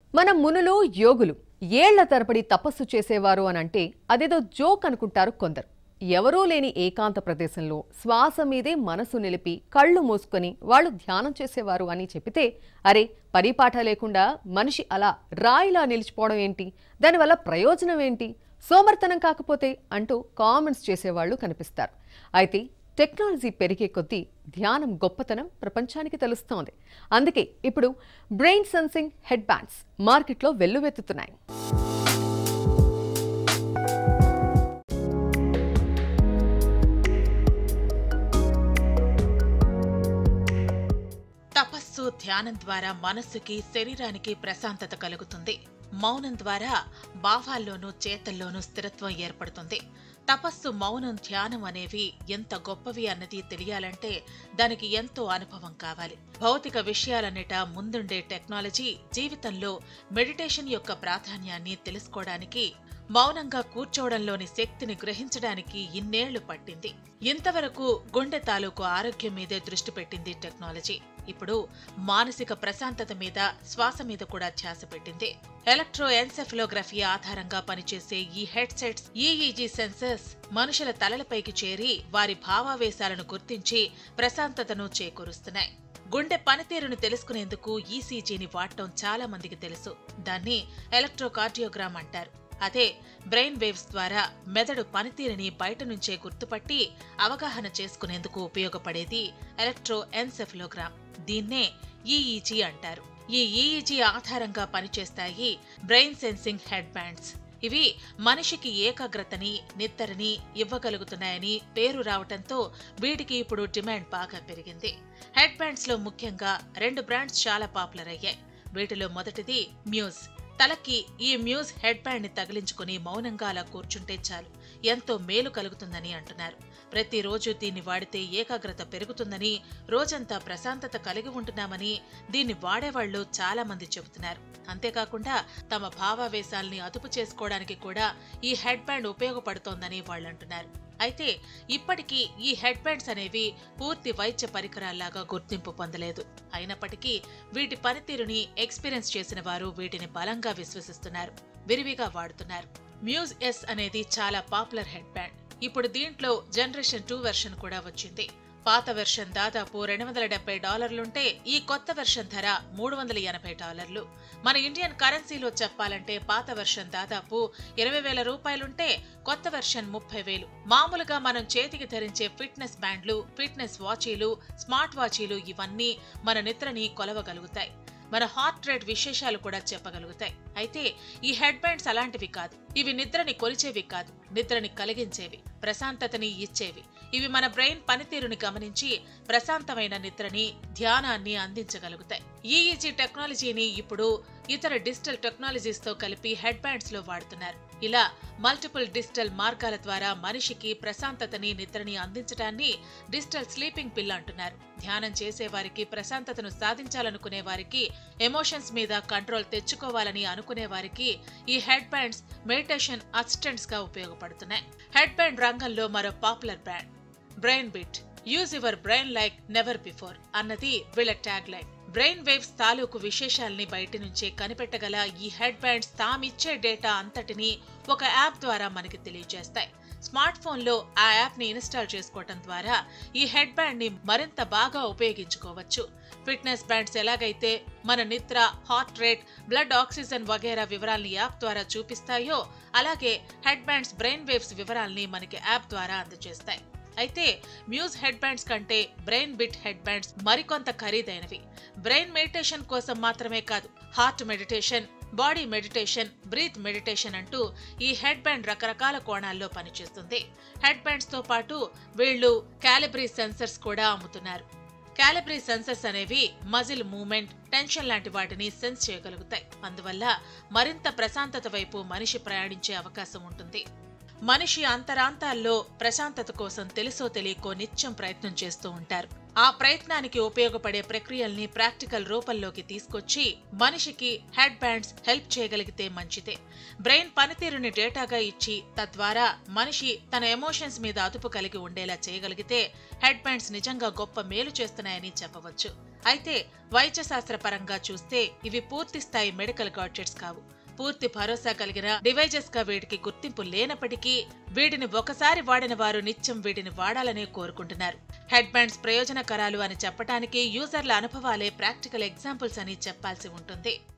మన మునులు యోగులు ఏళ్ల తరబడి తపస్సు చేసేవారు అని అంటే అదేదో జోక్ అనుకుంటారు కొందరు ఎవరూ లేని ఏకాంత ప్రదేశంలో శ్వాస మీదే మనసు నిలిపి కళ్ళు మూసుకొని వాళ్ళు ధ్యానం చేసేవారు అని చెప్పితే అరే పరిపాఠ లేకుండా మనిషి అలా రాయిలా నిలిచిపోవడం ఏంటి దానివల్ల ప్రయోజనం ఏంటి సోమర్తనం కాకపోతే అంటూ కామెంట్స్ చేసేవాళ్ళు కనిపిస్తారు అయితే టెక్నాలజీ పెరిగే కొద్దీ ధ్యానం గొప్పతనం ప్రపంచానికి తెలుస్తోంది అందుకే ఇప్పుడు బ్రెయిన్ సెన్సింగ్ హెడ్ బ్యాండ్స్ మార్కెట్లో వెల్లువెత్తుతున్నాయి తపస్సు ధ్యానం ద్వారా మనస్సుకి శరీరానికి ప్రశాంతత కలుగుతుంది మౌనం ద్వారా భావాల్లోనూ చేతల్లోనూ స్థిరత్వం ఏర్పడుతుంది తపస్సు మౌనం ధ్యానం అనేవి ఎంత గొప్పవి అన్నది తెలియాలంటే దానికి ఎంతో అనుభవం కావాలి భౌతిక విషయాలన్నిట ముందుండే టెక్నాలజీ జీవితంలో మెడిటేషన్ యొక్క ప్రాధాన్యాన్ని తెలుసుకోవడానికి మౌనంగా కూర్చోవడంలోని శక్తిని గ్రహించడానికి ఇన్నేళ్లు పట్టింది ఇంతవరకు గుండె తాలూకు ఆరోగ్యం మీదే దృష్టి పెట్టింది టెక్నాలజీ ఇప్పుడు మానసిక ప్రశాంతత మీద శ్వాస మీద కూడా ధ్యాస పెట్టింది ఎలక్ట్రో ఎన్సెఫలోగ్రఫీ ఆధారంగా పనిచేసే ఈ హెడ్సెట్స్ ఈఈజీ సెన్సర్స్ మనుషుల తలలపైకి చేరి వారి భావావేశాలను గుర్తించి ప్రశాంతతను చేకూరుస్తున్నాయి గుండె పనితీరును తెలుసుకునేందుకు ఈసీజీని వాడటం చాలా మందికి తెలుసు దాన్ని ఎలక్ట్రోకార్డియోగ్రామ్ అంటారు అదే బ్రెయిన్ వేవ్స్ ద్వారా మెదడు పనితీరుని బయట నుంచే గుర్తుపట్టి అవగాహన చేసుకునేందుకు ఉపయోగపడేది ఎలక్ట్రో ఎన్సెఫలోగ్రామ్ దీన్నే ఈఈజీ అంటారు ఈ ఈఈజీ ఆధారంగా పనిచేస్తాయి బ్రెయిన్ సెన్సింగ్ హెడ్ బ్యాండ్స్ ఇవి మనిషికి ఏకాగ్రతని నిద్రని ఇవ్వగలుగుతున్నాయని పేరు రావటంతో వీటికి ఇప్పుడు డిమాండ్ బాగా పెరిగింది హెడ్ బ్యాండ్స్ లో ముఖ్యంగా రెండు బ్రాండ్స్ చాలా పాపులర్ అయ్యాయి వీటిలో మొదటిది మ్యూజ్ తలకి ఈ మ్యూజ్ హెడ్ బ్యాండ్ ని తగిలించుకుని మౌనంగా అలా కూర్చుంటే చాలు ఎంతో మేలు కలుగుతుందని అంటున్నారు ప్రతిరోజు దీన్ని వాడితే ఏకాగ్రత పెరుగుతుందని రోజంతా ప్రశాంతత కలిగి ఉంటున్నామని దీన్ని వాడేవాళ్లు చాలా మంది చెబుతున్నారు అంతేకాకుండా తమ భావావేశాల్ని అదుపు చేసుకోవడానికి కూడా ఈ హెడ్ బ్యాండ్ ఉపయోగపడుతోందని వాళ్ళు అంటున్నారు అయితే ఇప్పటికీ ఈ హెడ్ బ్యాండ్స్ అనేవి పూర్తి వైద్య పరికరాల్లాగా గుర్తింపు పొందలేదు అయినప్పటికీ వీటి పనితీరుని ఎక్స్పీరియన్స్ చేసిన వారు వీటిని బలంగా విశ్వసిస్తున్నారు విరివిగా వాడుతున్నారు మ్యూజ్ ఎస్ అనేది చాలా పాపులర్ హెడ్ బ్యాండ్ ఇప్పుడు దీంట్లో జనరేషన్ టూ వెర్షన్ కూడా వచ్చింది పాత వెర్షన్ దాదాపు రెండు వందల డెబ్బై డాలర్లుంటే ఈ కొత్త వెర్షన్ ధర మూడు వందల ఎనభై డాలర్లు మన ఇండియన్ కరెన్సీలో చెప్పాలంటే పాత వెర్షన్ దాదాపు ఇరవై వేల రూపాయలుంటే కొత్త వెర్షన్ ముప్పై వేలు మామూలుగా మనం చేతికి ధరించే ఫిట్నెస్ బ్యాండ్లు ఫిట్నెస్ వాచీలు స్మార్ట్ వాచీలు ఇవన్నీ మన నిద్రని కొలవగలుగుతాయి మన హార్ట్ రేట్ విశేషాలు కూడా చెప్పగలుగుతాయి అయితే ఈ హెడ్ బ్యాండ్స్ అలాంటివి కాదు ఇవి నిద్రని కొలిచేవి కాదు నిద్రని కలిగించేవి ప్రశాంతతని ఇచ్చేవి ఇవి మన బ్రెయిన్ పనితీరుని గమనించి ప్రశాంతమైన నిద్రని ధ్యానాన్ని అందించగలుగుతాయి ఈఈజీ టెక్నాలజీని ఇప్పుడు ఇతర డిజిటల్ టెక్నాలజీస్ తో కలిపి హెడ్ బ్యాండ్స్ లో వాడుతున్నారు ఇలా మల్టిపుల్ డిజిటల్ మార్గాల ద్వారా మనిషికి ప్రశాంతతని నిద్రని అందించడాన్ని డిజిటల్ స్లీపింగ్ పిల్ అంటున్నారు ధ్యానం చేసే వారికి ప్రశాంతతను సాధించాలనుకునే వారికి ఎమోషన్స్ మీద కంట్రోల్ తెచ్చుకోవాలని అనుకునే వారికి ఈ హెడ్ బ్యాండ్స్ మెడిటేషన్ అసిస్టెంట్స్ గా ఉపయోగపడుతున్నాయి హెడ్ బ్యాండ్ రంగంలో మరో popular brand brain bit use your brain like never before అన్నది వీళ్ళ ట్యాగ్ లైన్ బ్రెయిన్ వేవ్స్ తాలూకు విశేషాల్ని బయటి నుంచే కనిపెట్టగల ఈ హెడ్ బ్యాండ్స్ తామిచ్చే డేటా అంతటిని ఒక యాప్ ద్వారా మనకి తెలియజేస్తాయి స్మార్ట్ ఫోన్లో ఆ యాప్ ని ఇన్స్టాల్ చేసుకోవటం ద్వారా ఈ హెడ్ బ్యాండ్ ని మరింత బాగా ఉపయోగించుకోవచ్చు ఫిట్నెస్ బ్యాండ్స్ ఎలాగైతే మన నిద్ర హార్ట్ రేట్ బ్లడ్ ఆక్సిజన్ వగేరా వివరాల్ని యాప్ ద్వారా చూపిస్తాయో అలాగే హెడ్ బ్యాండ్స్ బ్రెయిన్ వేవ్స్ వివరాల్ని మనకి యాప్ ద్వారా అందజేస్తాయి అయితే మ్యూజ్ హెడ్ బ్యాండ్స్ కంటే బ్రెయిన్ బిట్ హెడ్ బ్యాండ్స్ మరికొంత ఖరీదైనవి బ్రెయిన్ మెడిటేషన్ కోసం మాత్రమే కాదు heart meditation body meditation breath meditation అంటూ ఈ హెడ్ బ్యాండ్ రకరకాల కోణాల్లో పనిచేస్తుంది హెడ్ బ్యాండ్స్ తో పాటు వీళ్ళు క్యాలిబ్రీ సెన్సర్స్ కూడా అమ్ముతున్నారు క్యాలిబ్రీ సెన్సర్స్ అనేవి మజిల్ మూమెంట్ టెన్షన్ లాంటి వాటిని సెన్స్ చేయగలుగుతాయి అందువల్ల మరింత ప్రశాంతత వైపు మనిషి ప్రయాణించే అవకాశం ఉంటుంది మనిషి అంతరాంతాల్లో ప్రశాంతత కోసం తెలుసో తెలియకో నిత్యం ప్రయత్నం చేస్తూ ఉంటారు ఆ ప్రయత్నానికి ఉపయోగపడే ప్రక్రియల్ని ప్రాక్టికల్ రూపంలోకి తీసుకొచ్చి మనిషికి హెడ్ బ్యాండ్స్ హెల్ప్ చేయగలిగితే మంచిదే బ్రెయిన్ పనితీరుని డేటాగా ఇచ్చి తద్వారా మనిషి తన ఎమోషన్స్ మీద అదుపు కలిగి ఉండేలా చేయగలిగితే హెడ్ బ్యాండ్స్ నిజంగా గొప్ప మేలు చేస్తున్నాయని చెప్పవచ్చు అయితే వైద్య శాస్త్ర పరంగా చూస్తే ఇవి పూర్తి స్థాయి మెడికల్ గాడ్జెట్స్ కావు పూర్తి భరోసా కలిగిన డివైజెస్ గా వీటికి గుర్తింపు లేనప్పటికీ వీటిని ఒకసారి వాడిన వారు నిత్యం వీటిని వాడాలనే కోరుకుంటున్నారు హెడ్ బ్యాండ్స్ ప్రయోజనకరాలు అని చెప్పటానికి యూజర్ల అనుభవాలే ప్రాక్టికల్ ఎగ్జాంపుల్స్ అని చెప్పాల్సి ఉంటుంది